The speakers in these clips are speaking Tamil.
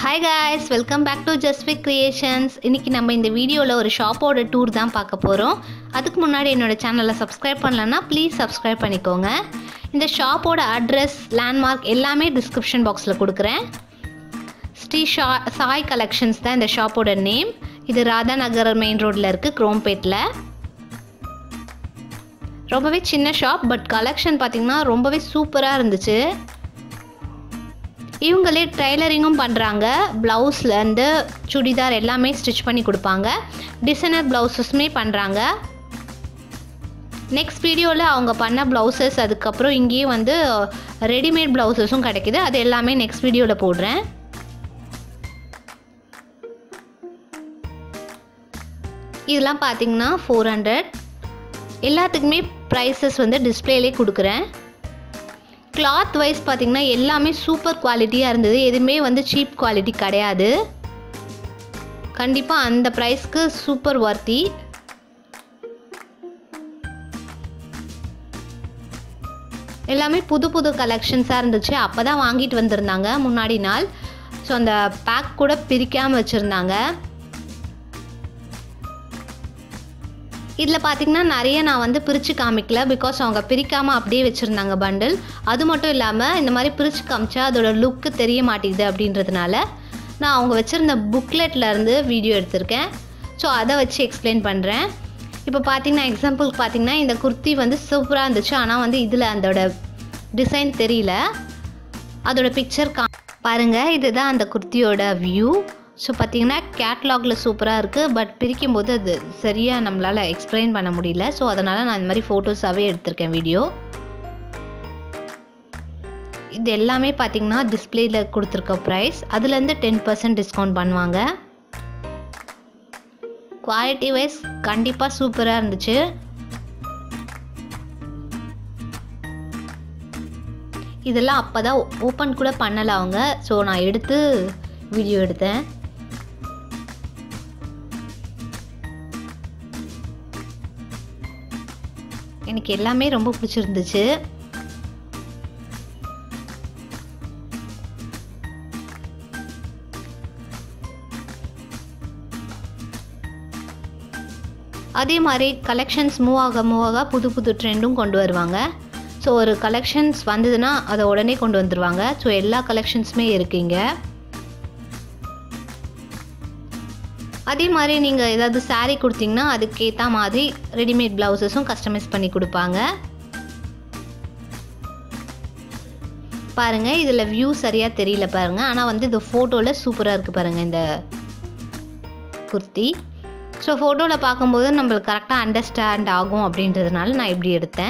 hi guys welcome back to ஜஸ்விக் creations இன்றைக்கி நம்ம இந்த வீடியோவில் ஒரு ஷாப்போட டூர் தான் பார்க்க போகிறோம் அதுக்கு முன்னாடி என்னோடய சேனலை சப்ஸ்கிரைப் பண்ணலன்னா ப்ளீஸ் சப்ஸ்கிரைப் பண்ணிக்கோங்க இந்த ஷாப்போட அட்ரஸ் லேண்ட்மார்க் எல்லாமே டிஸ்கிரிப்ஷன் பாக்ஸில் கொடுக்குறேன் ஸ்ரீ ஷா சாய் கலெக்ஷன்ஸ் தான் இந்த ஷாப்போட நேம் இது ராதாநகர் மெயின் ரோட்டில் இருக்குது குரோம்பேட்டில் ரொம்பவே சின்ன ஷாப் பட் கலெக்ஷன் பார்த்திங்கன்னா ரொம்பவே சூப்பராக இருந்துச்சு இவங்களே ட்ரைலரிங்கும் பண்ணுறாங்க ப்ளவுஸ்லேருந்து சுடிதார் எல்லாமே ஸ்டிச் பண்ணி கொடுப்பாங்க டிசைனர் ப்ளவுசஸுமே பண்ணுறாங்க நெக்ஸ்ட் வீடியோவில் அவங்க பண்ண ப்ளவுசஸ் அதுக்கப்புறம் இங்கேயே வந்து ரெடிமேட் ப்ளவுசஸும் கிடைக்குது அது எல்லாமே நெக்ஸ்ட் வீடியோவில் போடுறேன் இதெல்லாம் பார்த்தீங்கன்னா ஃபோர் ஹண்ட்ரட் எல்லாத்துக்குமே ப்ரைஸஸ் வந்து டிஸ்பிளேலே கொடுக்குறேன் கிளாத் வைஸ் பார்த்திங்கன்னா எல்லாமே சூப்பர் குவாலிட்டியாக இருந்தது எதுவுமே வந்து சீப் குவாலிட்டி கிடையாது கண்டிப்பாக அந்த ப்ரைஸ்க்கு சூப்பர் ஒர்த்தி எல்லாமே புது புது கலெக்ஷன்ஸாக இருந்துச்சு அப்போ தான் வாங்கிட்டு வந்திருந்தாங்க முன்னாடி நாள் ஸோ அந்த பேக் கூட பிரிக்காமல் வச்சுருந்தாங்க இதில் பார்த்திங்கன்னா நிறைய நான் வந்து பிரித்து காமிக்கல பிகாஸ் அவங்க பிரிக்காமல் அப்படியே வச்சுருந்தாங்க பண்டில் அது மட்டும் இல்லாமல் இந்த மாதிரி பிரித்து காமிச்சா அதோட லுக்கு தெரிய மாட்டேங்குது அப்படின்றதுனால நான் அவங்க வச்சுருந்த புக்லெட்லேருந்து வீடியோ எடுத்திருக்கேன் ஸோ அதை வச்சு எக்ஸ்பிளைன் பண்ணுறேன் இப்போ பார்த்தீங்கன்னா எக்ஸாம்பிளுக்கு பார்த்தீங்கன்னா இந்த குர்த்தி வந்து சூப்பராக இருந்துச்சு ஆனால் வந்து இதில் அதோட டிசைன் தெரியல அதோட பிக்சர் கா பாருங்கள் இதுதான் அந்த குர்த்தியோட வியூ ஸோ பார்த்தீங்கன்னா கேட்லாகில் சூப்பராக இருக்குது பட் பிரிக்கும் போது அது சரியாக நம்மளால் எக்ஸ்பிளைன் பண்ண முடியல ஸோ அதனால் நான் இந்த மாதிரி ஃபோட்டோஸாகவே எடுத்திருக்கேன் வீடியோ இது எல்லாமே பார்த்தீங்கன்னா டிஸ்பிளேயில் கொடுத்துருக்க ப்ரைஸ் அதுலேருந்து டென் பர்சன்ட் டிஸ்கவுண்ட் பண்ணுவாங்க குவாலிட்டி வைஸ் கண்டிப்பாக சூப்பராக இருந்துச்சு இதெல்லாம் அப்போ தான் ஓப்பன் கூட பண்ணலை அவங்க ஸோ நான் எடுத்து வீடியோ எடுத்தேன் எனக்கு எல்லாமே ரொம்ப பிடிச்சிருந்துச்சு அதே மாதிரி கலெக்ஷன்ஸ் மூவ் ஆக மூவ் ஆக புது புது ட்ரெண்டும் கொண்டு வருவாங்க ஸோ ஒரு கலெக்ஷன்ஸ் வந்ததுன்னா அதை உடனே கொண்டு வந்துடுவாங்க ஸோ எல்லா கலெக்ஷன்ஸுமே இருக்குங்க அதே மாதிரி நீங்கள் ஏதாவது சாரீ கொடுத்தீங்கன்னா அதுக்கேற்ற மாதிரி ரெடிமேட் ப்ளவுசஸும் கஸ்டமைஸ் பண்ணி கொடுப்பாங்க பாருங்கள் இதில் வியூ சரியாக தெரியல பாருங்கள் ஆனால் வந்து இது ஃபோட்டோவில் சூப்பராக இருக்குது பாருங்கள் இந்த குர்த்தி ஸோ ஃபோட்டோவில் பார்க்கும்போது நம்மளுக்கு கரெக்டாக அண்டர்ஸ்டாண்ட் ஆகும் அப்படின்றதுனால நான் இப்படி எடுத்தேன்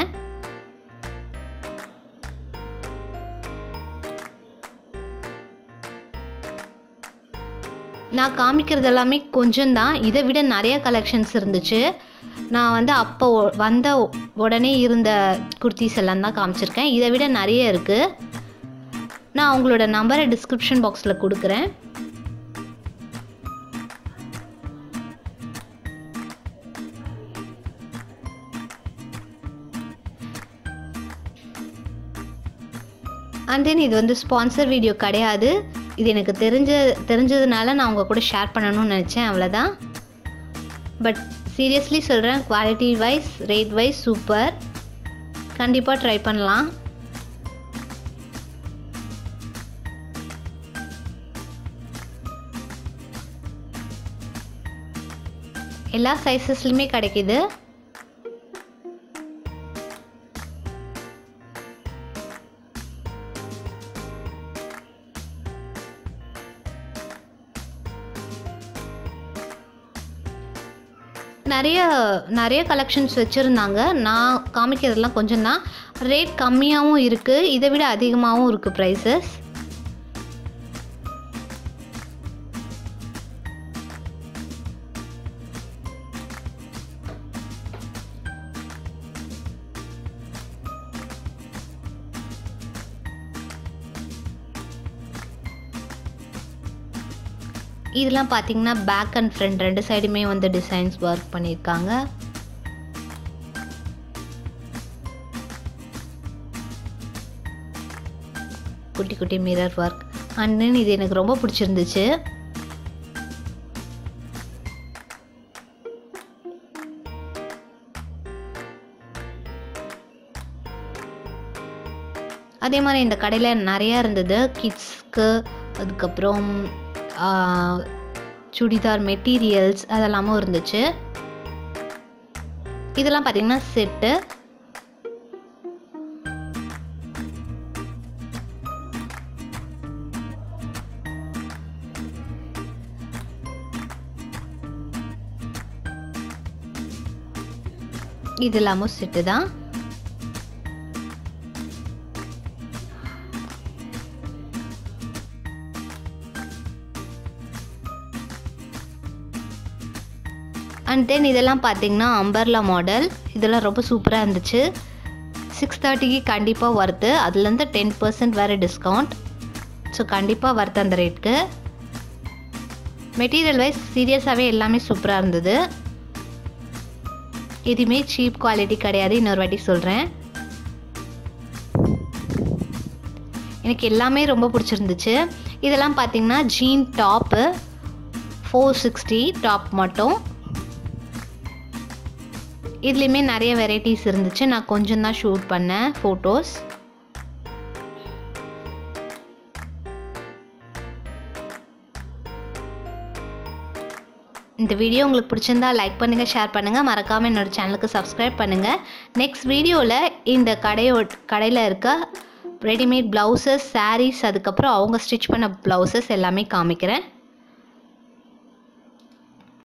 நான் காமிக்கிறது எல்லாமே கொஞ்சம் தான் இதை விட நிறைய கலெக்ஷன்ஸ் இருந்துச்சு நான் வந்து அப்போ வந்த உடனே இருந்த குர்த்திஸ் எல்லாம் தான் காமிச்சிருக்கேன் இதை விட நிறைய இருக்குது நான் உங்களோட நம்பரை டிஸ்கிரிப்ஷன் பாக்ஸில் கொடுக்குறேன் அண்ட் தென் இது வந்து ஸ்பான்சர் வீடியோ கிடையாது இது எனக்கு தெரிஞ்ச தெரிஞ்சதுனால நான் உங்கள் கூட ஷேர் பண்ணணும்னு நினச்சேன் அவ்வளோதான் பட் சீரியஸ்லி சொல்கிறேன் quality wise rate wise super கண்டிப்பாக ட்ரை பண்ணலாம் எல்லா சைஸஸ்லையுமே கிடைக்கிது நிறைய நிறைய கலெக்ஷன்ஸ் வச்சுருந்தாங்க நான் காமிக்கிறதெல்லாம் கொஞ்சம் தான் ரேட் கம்மியாகவும் இருக்குது இதை விட அதிகமாகவும் இருக்குது ப்ரைஸஸ் இதெல்லாம் பார்த்தீங்கன்னா பேக் அண்ட் ஃப்ரண்ட் ரெண்டு சைடுமே வந்து டிசைன்ஸ் ஒர்க் பண்ணியிருக்காங்க குட்டி குட்டி மிரர் ஒர்க் அண்ட் தென் இது எனக்கு ரொம்ப பிடிச்சிருந்துச்சு அதே மாதிரி இந்த கடையில் நிறையா இருந்தது கிட்ஸ்க்கு அதுக்கப்புறம் ஆ, சுடிதார் மெட்டீரியல்ஸ் அதெல்லாமும் இருந்துச்சு இதெல்லாம் பார்த்தீங்கன்னா செட்டு இது எல்லாமும் செட்டு தான் அண்ட் தென் இதெல்லாம் பார்த்தீங்கன்னா அம்பர்லா மாடல் இதெல்லாம் ரொம்ப சூப்பராக இருந்துச்சு சிக்ஸ் தேர்ட்டிக்கு கண்டிப்பாக வருது அதுலேருந்து டென் பர்சன்ட் வேறு டிஸ்கவுண்ட் ஸோ கண்டிப்பாக வருது அந்த ரேட்க்கு மெட்டீரியல் வைஸ் சீரியஸாகவே எல்லாமே சூப்பராக இருந்தது எதுவுமே சீப் குவாலிட்டி கிடையாது இன்னொரு வாட்டி சொல்கிறேன் எனக்கு எல்லாமே ரொம்ப பிடிச்சிருந்துச்சு இதெல்லாம் பார்த்தீங்கன்னா jean top four sixty top மட்டும் இதுலேயுமே நிறைய வெரைட்டிஸ் இருந்துச்சு நான் கொஞ்சம் தான் ஷூட் பண்ணேன் ஃபோட்டோஸ் இந்த வீடியோ உங்களுக்கு பிடிச்சிருந்தா லைக் பண்ணுங்கள் ஷேர் பண்ணுங்கள் மறக்காமல் என்னோட சேனலுக்கு சப்ஸ்கிரைப் பண்ணுங்கள் நெக்ஸ்ட் வீடியோவில் இந்த கடையோ கடையில் இருக்க ரெடிமேட் ப்ளவுசஸ் சாரீஸ் அதுக்கப்புறம் அவங்க ஸ்டிச் பண்ண ப்ளவுசஸ் எல்லாமே காமிக்கிறேன்